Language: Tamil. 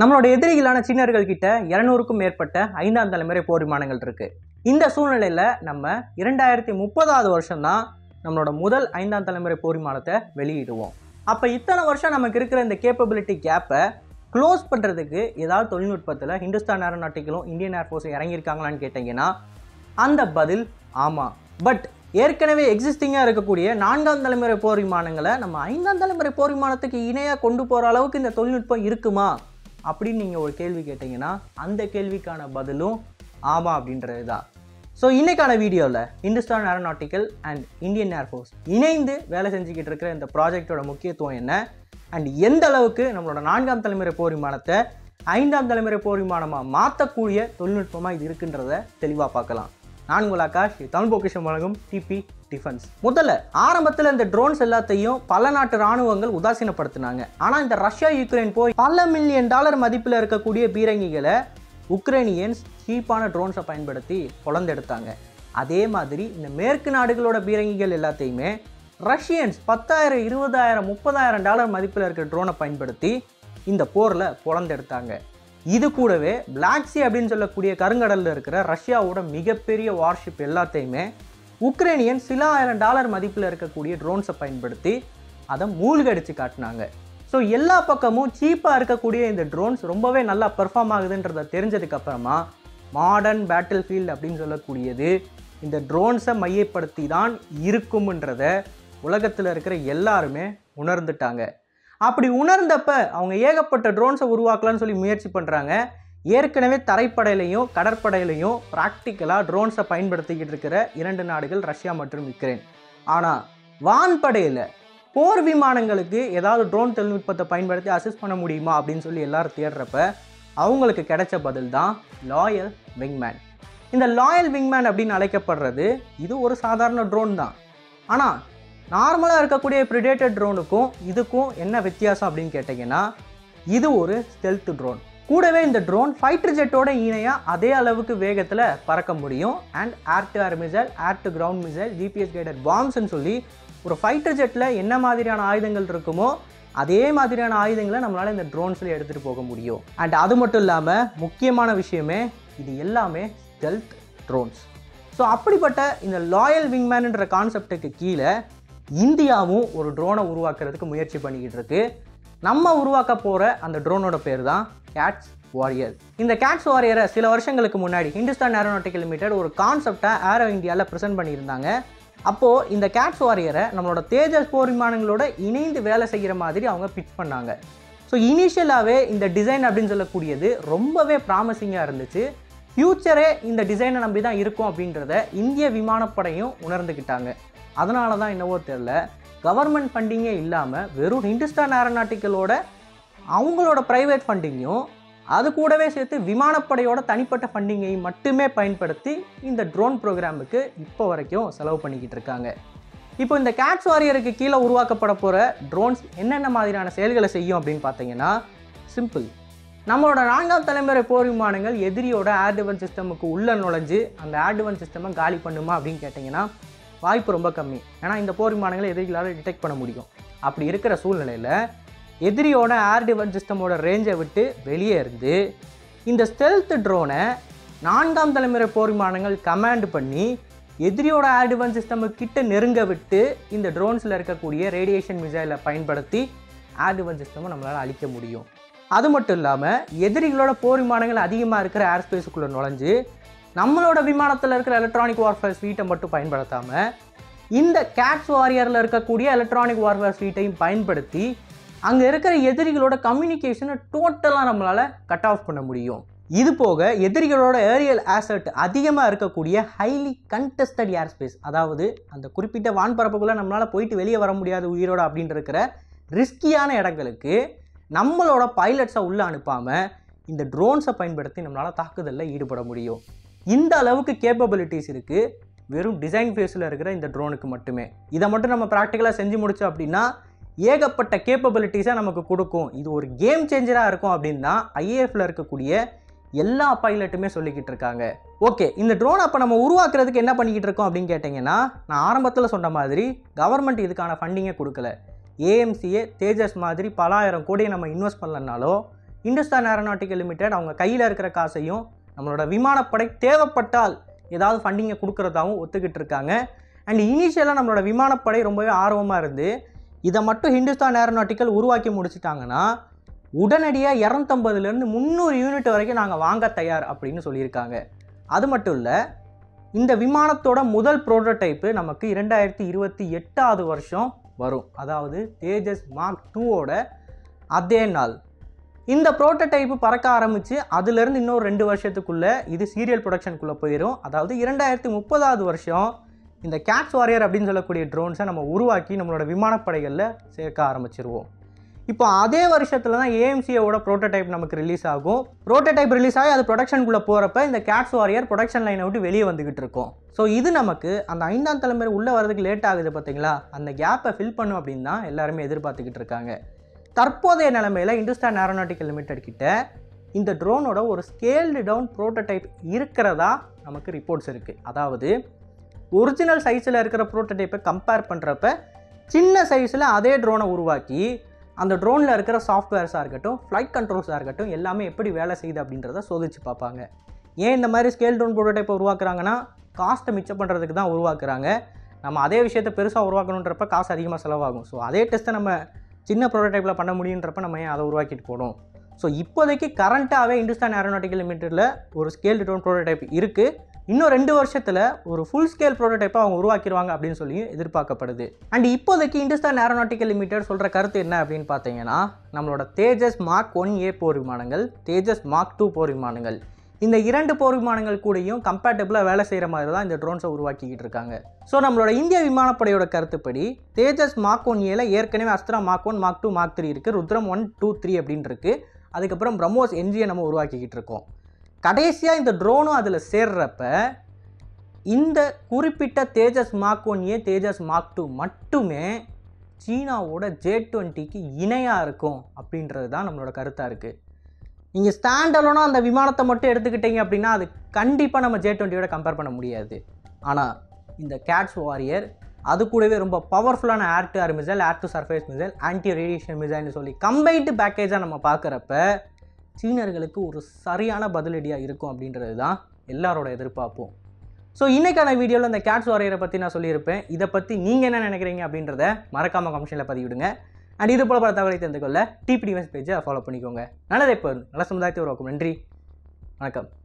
நம்மளோட எதிரிகளான சீனர்கள் கிட்ட இருநூறுக்கும் மேற்பட்ட ஐந்தாம் தலைமுறை போர் விமானங்கள் இருக்கு இந்த சூழ்நிலையில நம்ம இரண்டாயிரத்தி முப்பதாவது வருஷம் தான் நம்மளோட முதல் ஐந்தாம் தலைமுறை போர் விமானத்தை வெளியிடுவோம் அப்போ இத்தனை வருஷம் நமக்கு இருக்கிற இந்த கேப்பபிலிட்டி கேப்பை க்ளோஸ் பண்ணுறதுக்கு ஏதாவது தொழில்நுட்பத்தில் ஹிந்துஸ்தான் ஏரோநாட்டிக்கலும் இந்தியன் ஏர்ஃபோர்ஸும் இறங்கியிருக்காங்களான்னு கேட்டிங்கன்னா அந்த பதில் ஆமாம் பட் ஏற்கனவே எக்ஸிஸ்டிங்காக இருக்கக்கூடிய நான்காம் தலைமுறை போர் விமானங்களை நம்ம ஐந்தாம் தலைமுறை போர் விமானத்துக்கு இணையாக கொண்டு போகிற அளவுக்கு இந்த தொழில்நுட்பம் இருக்குமா அப்படின்னு நீங்கள் ஒரு கேள்வி கேட்டிங்கன்னா அந்த கேள்விக்கான பதிலும் ஆமாம் அப்படின்றது தான் ஸோ இன்னைக்கான வீடியோவில் Hindustan aeronautical and Indian air force இணைந்து வேலை செஞ்சுக்கிட்டு இருக்கிற இந்த ப்ராஜெக்டோட முக்கியத்துவம் என்ன அண்ட் எந்த அளவுக்கு நம்மளோட நான்காம் தலைமுறை போர் விமானத்தை ஐந்தாம் தலைமுறை போர் விமானமாக மாற்றக்கூடிய தொழில்நுட்பமாக இது இருக்குன்றத தெளிவாக பார்க்கலாம் நான் உங்கள் ஆகாஷ் இது தமிழ் பொக்கிஷம் வழங்கும் டிபி டிஃபென்ஸ் முதல்ல ஆரம்பத்தில் இந்த ட்ரோன்ஸ் எல்லாத்தையும் பல நாட்டு ராணுவங்கள் உதாசீனப்படுத்தினாங்க ஆனால் இந்த ரஷ்யா யுக்ரைன் போய் பல மில்லியன் டாலர் மதிப்பில் இருக்கக்கூடிய பீரங்கிகளை உக்ரைனியன்ஸ் சீப்பான ட்ரோன்ஸை பயன்படுத்தி பொழந்தெடுத்தாங்க அதே மாதிரி இந்த மேற்கு நாடுகளோட பீரங்கிகள் எல்லாத்தையுமே ரஷ்யன்ஸ் பத்தாயிரம் இருபதாயிரம் முப்பதாயிரம் டாலர் மதிப்பில் இருக்கிற ட்ரோனை பயன்படுத்தி இந்த போரில் பொழந்தெடுத்தாங்க இது கூடவே பிளாக் சி அப்படின்னு சொல்லக்கூடிய கருங்கடலில் இருக்கிற ரஷ்யாவோட மிகப்பெரிய வார்ஷிப் எல்லாத்தையுமே உக்ரைனியன் சில ஆயிரம் டாலர் மதிப்பில் இருக்கக்கூடிய ட்ரோன்ஸை பயன்படுத்தி அதை மூழ்கடிச்சு காட்டினாங்க ஸோ எல்லா பக்கமும் சீப்பாக இருக்கக்கூடிய இந்த ட்ரோன்ஸ் ரொம்பவே நல்லா பெர்ஃபார்ம் ஆகுதுன்றதை தெரிஞ்சதுக்கு அப்புறமா மாடர்ன் பேட்டில் ஃபீல்டு அப்படின்னு சொல்லக்கூடியது இந்த ட்ரோன்ஸை மையப்படுத்தி தான் இருக்கும்ன்றத உலகத்தில் இருக்கிற எல்லாருமே உணர்ந்துட்டாங்க அப்படி உணர்ந்தப்ப அவங்க ஏகப்பட்ட ட்ரோன்ஸை உருவாக்கலாம்னு சொல்லி முயற்சி பண்ணுறாங்க ஏற்கனவே தரைப்படையிலையும் கடற்படையிலையும் ப்ராக்டிக்கலாக ட்ரோன்ஸை பயன்படுத்திக்கிட்டு இருக்கிற இரண்டு நாடுகள் ரஷ்யா மற்றும் யுக்ரைன் ஆனால் வான்படையில் போர் விமானங்களுக்கு ஏதாவது ட்ரோன் தொழில்நுட்பத்தை பயன்படுத்தி அசிஸ்ட் பண்ண முடியுமா அப்படின்னு சொல்லி எல்லாரும் தேடுறப்ப அவங்களுக்கு கிடைச்ச பதில் தான் லாயல் விங்மேன் இந்த லாயல் விங்மேன் அப்படின்னு அழைக்கப்படுறது இது ஒரு சாதாரண ட்ரோன் தான் ஆனால் நார்மலாக இருக்கக்கூடிய ப்ரிடேட்டட் ட்ரோனுக்கும் இதுக்கும் என்ன வித்தியாசம் அப்படின்னு கேட்டிங்கன்னா இது ஒரு ஸ்டெல்த் ட்ரோன் கூடவே இந்த ட்ரோன் ஃபைட்டர் ஜெட்டோட இணையாக அதே அளவுக்கு வேகத்தில் பறக்க முடியும் and air to air missile air to ground missile GPS guided பாம்ஸ்ன்னு சொல்லி ஒரு ஃபைட்டர் ஜெட்டில் என்ன மாதிரியான ஆயுதங்கள் இருக்குமோ அதே மாதிரியான ஆயுதங்களை நம்மளால் இந்த ட்ரோன்ஸில் எடுத்துகிட்டு போக முடியும் அண்ட் அது மட்டும் இல்லாமல் முக்கியமான விஷயமே இது எல்லாமே ஸ்டெல்த் ட்ரோன்ஸ் ஸோ அப்படிப்பட்ட இந்த லாயல் விங்மேன்ன்ற கான்செப்டுக்கு கீழே இந்தியாவும் ஒரு ட்ரோனை உருவாக்குறதுக்கு முயற்சி பண்ணிக்கிட்டு இருக்கு நம்ம உருவாக்க போகிற அந்த ட்ரோனோட பேர் தான் கேட்ஸ் வாரியர் இந்த கேட்ஸ் வாரியரை சில வருஷங்களுக்கு முன்னாடி ஹிந்துஸ்தான் ஏரோநாட்டிக்கல் லிமிடெட் ஒரு கான்செப்டை ஏரோ இந்தியாவில் ப்ரெசென்ட் பண்ணியிருந்தாங்க அப்போது இந்த கேட்ஸ் வாரியரை நம்மளோட தேஜஸ் போர் விமானங்களோட இணைந்து வேலை செய்கிற மாதிரி அவங்க பிச் பண்ணாங்க ஸோ இனிஷியலாகவே இந்த டிசைன் அப்படின்னு சொல்லக்கூடியது ரொம்பவே ப்ராமிசிங்காக இருந்துச்சு ஃப்யூச்சரே இந்த டிசைனை நம்பி தான் இருக்கும் அப்படின்றத இந்திய விமானப்படையும் உணர்ந்துக்கிட்டாங்க அதனால தான் என்னவோ தெரில கவர்மெண்ட் ஃபண்டிங்கே இல்லாமல் வெறும் ஹிந்துஸ்தான் ஏரோநாட்டிக்கலோட அவங்களோட ப்ரைவேட் ஃபண்டிங்கையும் அது கூடவே சேர்த்து விமானப்படையோட தனிப்பட்ட ஃபண்டிங்கை மட்டுமே பயன்படுத்தி இந்த ட்ரோன் ப்ரோக்ராமுக்கு இப்போ வரைக்கும் செலவு பண்ணிக்கிட்டு இருக்காங்க இப்போ இந்த கேட்ஸ் வாரியருக்கு கீழே உருவாக்கப்பட போகிற ட்ரோன்ஸ் என்னென்ன மாதிரியான செயல்களை செய்யும் அப்படின்னு பார்த்தீங்கன்னா சிம்பிள் நம்மளோட நான்காம் தலைமுறை போர் விமானங்கள் எதிரியோட ஏர் டிஃபென்ஸ் சிஸ்டமுக்கு உள்ளே நுழைஞ்சு அந்த ஏர் டிஃபென்ஸ் சிஸ்டமை காலி பண்ணுமா அப்படின்னு கேட்டிங்கன்னா வாய்ப்பு ரொம்ப கம்மி ஏன்னா இந்த போர் விமானங்களை எதிரிகளால் டிடெக்ட் பண்ண முடியும் அப்படி இருக்கிற சூழ்நிலையில் எதிரியோட ஏர் டிஃபென்ஸ் சிஸ்டமோட ரேஞ்சை விட்டு வெளியே இருந்து இந்த ஸ்டெல்த் ட்ரோனை நான்காம் தலைமுறை போர் விமானங்கள் கமாண்ட் பண்ணி எதிரியோட ஏர் டிஃபென்ஸ் சிஸ்டம் கிட்ட நெருங்க விட்டு இந்த ட்ரோன்ஸில் இருக்கக்கூடிய ரேடியேஷன் மிசைலை பயன்படுத்தி ஏர் டிஃபென்ஸ் சிஸ்டமை நம்மளால் அழிக்க முடியும் அது மட்டும் இல்லாமல் எதிரிகளோட போர் விமானங்கள் அதிகமாக இருக்கிற ஏர் ஸ்பேஸுக்குள்ளே நுழைஞ்சு நம்மளோட விமானத்தில் இருக்கிற எலக்ட்ரானிக் வார்ஃபேர் ஸ்வீட்டை மட்டும் பயன்படுத்தாமல் இந்த கேட்ஸ் வாரியரில் இருக்கக்கூடிய எலக்ட்ரானிக் வார்ஃபேர் ஸ்வீட்டையும் பயன்படுத்தி அங்கே இருக்கிற எதிரிகளோட கம்யூனிகேஷனை டோட்டலாக நம்மளால் கட் ஆஃப் பண்ண முடியும் இது போக எதிரிகளோட ஏரியல் ஆசட் அதிகமாக இருக்கக்கூடிய ஹைலி கண்டஸ்டட் ஏர் ஸ்பேஸ் அதாவது அந்த குறிப்பிட்ட வான்பரப்புக்குள்ளே நம்மளால் போயிட்டு வெளியே வர முடியாது உயிரோட அப்படின்னு இருக்கிற ரிஸ்கியான இடங்களுக்கு நம்மளோட பைலட்ஸை உள்ளே அனுப்பாமல் இந்த ட்ரோன்ஸை பயன்படுத்தி நம்மளால் தாக்குதலில் ஈடுபட முடியும் இந்த அளவுக்கு கேப்பபிலிட்டிஸ் இருக்குது வெறும் டிசைன் ஃபேஸில் இருக்கிற இந்த ட்ரோனுக்கு மட்டுமே இதை மட்டும் நம்ம ப்ராக்டிக்கலாக செஞ்சு முடிச்சோம் அப்படின்னா ஏகப்பட்ட கேப்பபிலிட்டிஸை நமக்கு கொடுக்கும் இது ஒரு கேம் சேஞ்சராக இருக்கும் அப்படின்னு தான் ஐஏஎஃப்ல இருக்கக்கூடிய எல்லா பைலட்டுமே சொல்லிக்கிட்டு இருக்காங்க ஓகே இந்த ட்ரோன் அப்போ நம்ம உருவாக்குறதுக்கு என்ன பண்ணிக்கிட்டு இருக்கோம் அப்படின்னு கேட்டிங்கன்னா நான் ஆரம்பத்தில் சொன்ன மாதிரி கவர்மெண்ட் இதுக்கான ஃபண்டிங்கை கொடுக்கல ஏஎம்சிஏ தேஜஸ் மாதிரி பல ஆயிரம் கோடியை நம்ம இன்வெஸ்ட் பண்ணலனாலோ இந்துஸ்தான் ஏரோநாட்டிக்கல் லிமிடெட் அவங்க கையில் இருக்கிற காசையும் நம்மளோட விமானப்படை தேவைப்பட்டால் ஏதாவது ஃபண்டிங்கை கொடுக்குறதாவும் ஒத்துக்கிட்டு இருக்காங்க அண்ட் இனிஷியலாக நம்மளோட விமானப்படை ரொம்பவே ஆர்வமாக இருந்து இதை மட்டும் ஹிந்துஸ்தான் ஏரோநாட்டிக்கல் உருவாக்கி முடிச்சிட்டாங்கன்னா உடனடியாக இரநூத்தம்பதுலேருந்து முந்நூறு யூனிட் வரைக்கும் நாங்கள் வாங்க தயார் அப்படின்னு சொல்லியிருக்காங்க அது மட்டும் இல்லை இந்த விமானத்தோட முதல் ப்ரோட்டோடைப்பு நமக்கு இரண்டாயிரத்தி இருபத்தி எட்டாவது வருஷம் வரும் அதாவது தேஜஸ் மார்க் டூவோட அதே நாள் இந்த ப்ரோட்டோடைப்பு பறக்க ஆரம்பித்து அதுலேருந்து இன்னொரு ரெண்டு வருஷத்துக்குள்ளே இது சீரியல் ப்ரொடக்ஷனுக்குள்ளே போயிடும் அதாவது இரண்டாயிரத்தி முப்பதாவது வருஷம் இந்த கேட்ஸ் வாரியர் அப்படின்னு சொல்லக்கூடிய ட்ரோன்ஸை நம்ம உருவாக்கி நம்மளோட விமானப்படைகளில் சேர்க்க ஆரம்பிச்சிருவோம் இப்போ அதே வருஷத்தில் தான் ஏஎம்சியோட ப்ரோட்டோடைப் நமக்கு ரிலீஸ் ஆகும் ப்ரோட்டோடைப் ரிலீஸ் ஆகி அது ப்ரொடக்ஷனுக்குள்ளே போகிறப்ப இந்த கேட்ஸ் வாரியர் ப்ரொடக்ஷன் லைனை விட்டு வெளியே வந்துக்கிட்டு இருக்கும் ஸோ இது நமக்கு அந்த ஐந்தாம் தலைமுறை உள்ளே வரதுக்கு லேட் ஆகுது பார்த்தீங்களா அந்த கேப்பை ஃபில் பண்ணும் அப்படின்னு தான் எல்லாருமே எதிர்பார்த்துக்கிட்டு இருக்காங்க தற்போதைய நிலைமையில் இந்துஸ்தான் ஏரோநாட்டிக்கல் லிமிடெட் கிட்ட இந்த ட்ரோனோட ஒரு ஸ்கேல்டு டவுன் ப்ரோட்டோடைப் இருக்கிறதா நமக்கு ரிப்போர்ட்ஸ் இருக்குது அதாவது ஒரிஜினல் சைஸில் இருக்கிற ப்ரோட்டோடைப்பை கம்பேர் பண்ணுறப்ப சின்ன சைஸில் அதே ட்ரோனை உருவாக்கி அந்த ட்ரோனில் இருக்கிற சாஃப்ட்வேர்ஸாக இருக்கட்டும் ஃப்ளைட் கண்ட்ரோல்ஸாக இருக்கட்டும் எல்லாமே எப்படி வேலை செய்யுது அப்படின்றத சோதிச்சு பார்ப்பாங்க ஏன் இந்த மாதிரி ஸ்கேல் ட்ரோன் ப்ரோட்டோடைப்பை உருவாக்குறாங்கன்னா காஸ்ட்டை மிச்சம் பண்ணுறதுக்கு தான் உருவாக்குறாங்க நம்ம அதே விஷயத்தை பெருசாக உருவாக்கணுன்றப்ப காசு அதிகமாக செலவாகும் ஸோ அதே டெஸ்ட்டை நம்ம சின்ன ப்ரோட்டோடைப்பில் பண்ண முடியுன்றப்ப நம்ம ஏன் அதை உருவாக்கிட்டு போகணும் ஸோ இப்போதைக்கு கரண்ட்டாகவே இந்துஸ்தான் ஏரோநாட்டிக்கல் லிமிட்டடில் ஒரு ஸ்கேல் ட்ரோன் ப்ரோட்டோடைப் இருக்குது இன்னும் ரெண்டு வருஷத்தில் ஒரு ஃபுல் ஸ்கேல் ப்ரோட்டோடைப்பை அவங்க உருவாக்கிடுவாங்க அப்படின்னு சொல்லி எதிர்பார்க்கப்படுது அண்ட் இப்போதைக்கு இந்துஸ்தான் ஏரோநாட்டிக்கல் லிமிடெட் சொல்கிற கருத்து என்ன அப்படின்னு பார்த்தீங்கன்னா நம்மளோட தேஜஸ் மார்க் ஒன் ஏ போர் விமானங்கள் தேஜஸ் மார்க் டூ போர் விமானங்கள் இந்த இரண்டு போர் விமானங்கள் கூடயும் கம்பேட்டபிளாக வேலை செய்கிற மாதிரி தான் இந்த ட்ரோன்ஸை உருவாக்கிக்கிட்டு இருக்காங்க ஸோ நம்மளோட இந்திய விமானப்படையோட கருத்துப்படி தேஜஸ் மார்க் ஒன் ஏல ஏற்கனவே Astra mark one mark two mark three இருக்குது ருத்ரம் ஒன் டூ த்ரீ அப்படின்னு இருக்கு அதுக்கப்புறம் பிரம்மோஸ் என்ஜியை நம்ம உருவாக்கிக்கிட்டு இருக்கோம் கடைசியாக இந்த ட்ரோனும் அதில் சேர்றப்ப இந்த குறிப்பிட்ட Tejas mark one A Tejas mark two மட்டுமே சீனாவோட ஜே டுவெண்ட்டிக்கு இணையாக இருக்கும் அப்படின்றது தான் நம்மளோட கருத்தாக இருக்குது நீங்கள் ஸ்டாண்டலோனா அந்த விமானத்தை மட்டும் எடுத்துக்கிட்டீங்க அப்படின்னா அது கண்டிப்பாக நம்ம ஜே டுவெண்ட்டியோட கம்பேர் பண்ண முடியாது ஆனால் இந்த கேட்ஸ் வாரியர் அது கூடவே ரொம்ப பவர்ஃபுல்லான air to air missile air to surface missile anti radiation மிசைல்னு சொல்லி கம்பைன்டு பேக்கேஜாக நம்ம பார்க்குறப்ப சீனர்களுக்கு ஒரு சரியான பதிலடியாக இருக்கும் அப்படின்றது தான் எல்லாரோட எதிர்பார்ப்பும் ஸோ இன்றைக்கான வீடியோவில் இந்த கேட்ஸ் வாரியரை பற்றி நான் சொல்லியிருப்பேன் இதை பற்றி நீங்கள் என்ன நினைக்கிறீங்க அப்படின்றத மறக்காமல் கமிஷனில் பதிவிடுங்க அண்ட் இது போல பல தகவலை தெரிந்து கொள்ள டிபி டிவன்ஸ் பேஜை ஃபாலோ பண்ணிக்கோங்க நல்லதே இப்போ நல்ல சமுதாயத்தை உருவாக்கும் நன்றி வணக்கம்